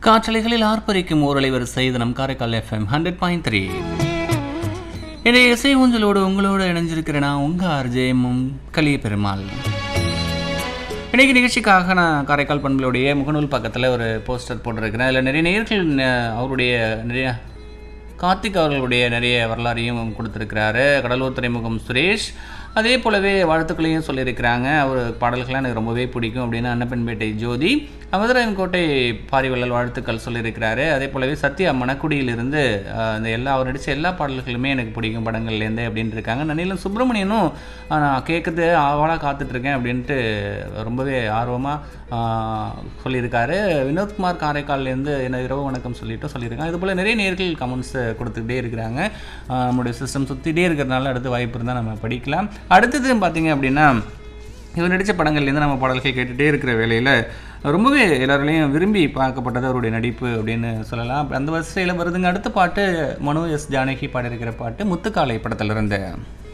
காற்றலைகளில் ஆர்ப்பரிக்கும் ஓரலை வரிசை தினம் Karaikal FM hundred point three இன்றைய இசை ஊஞ்சலோடு உங்களோடு இணைஞ்சிருக்கிற நான் உங்கள் ஆர்ஜேமும் கலிய பெருமாள் இன்னைக்கு நிகழ்ச்சிக்காக நான் காரைக்கால் பண்புகளுடைய முகநூல் பக்கத்தில் ஒரு போஸ்டர் போட்டிருக்கிறேன் அதில் நிறைய நேர்கள் ந- அவருடைய நிறைய கார்த்திக் அவர்களுடைய நிறைய வரலாறையும் கொடுத்துருக்கிறாரு கடலூர் துறைமுகம் சுரேஷ் அதே போலவே வாழ்த்துக்களையும் சொல்லியிருக்கிறாங்க அவர் பாடல்கள்லாம் எனக்கு ரொம்பவே பிடிக்கும் அப்படின்னு அன்னப்பன்பேட்டை ஜோதி அமதுரன்கோட்டை பாரிவள்ளல் வாழ்த்துக்கள் சொல்லியிருக்கிறாரு அதே போலவே சத்யா மணக்குடியிலிருந்து ஆஹ், இந்த எல்லா அவர் நடித்த எல்லா பாடல்களுமே எனக்கு பிடிக்கும் படங்கள்லேருந்து அப்படின்ட்டு இருக்காங்க நன்னிலம் சுப்பிரமணியனும் ஆஹ், நான் கேட்குறது ஆவலாக காத்துட்ருக்கேன் அப்படின்ட்டு ரொம்பவே ஆர்வமாக சொல்லியிருக்காரு வினோத்குமார் காரைக்கால்லேருந்து என்ன இரவு வணக்கம் சொல்லிட்டு சொல்லியிருக்காங்க இது போல் நிறைய நேர்கள் கமெண்ட்ஸ் கொடுத்துக்கிட்டே இருக்கிறாங்க ஆஹ், நம்மளுடைய சிஸ்டம் சுற்றிட்டே இருக்கிறதுனால அடுத்து வாய்ப்பு இருந்தால் நம்ம படிக்கலாம் அடுத்தது பார்த்தீங்க அப்படின்னா இவர் நடித்த படங்கள்லேருந்து நம்ம பாடல்கள் கேட்டுகிட்டே இருக்கிற வேளையில் ரொம்பவே எல்லாராலையும் விரும்பி பார்க்கப்பட்டது அவருடைய நடிப்பு அப்படின்னு சொல்லலாம் அப்ப அந்த வரிசையில் வருதுங்க அடுத்த பாட்டு மனோ எஸ் ஜானகி பாடியிருக்கிற பாட்டு முத்துக்காலை படத்துல இருந்து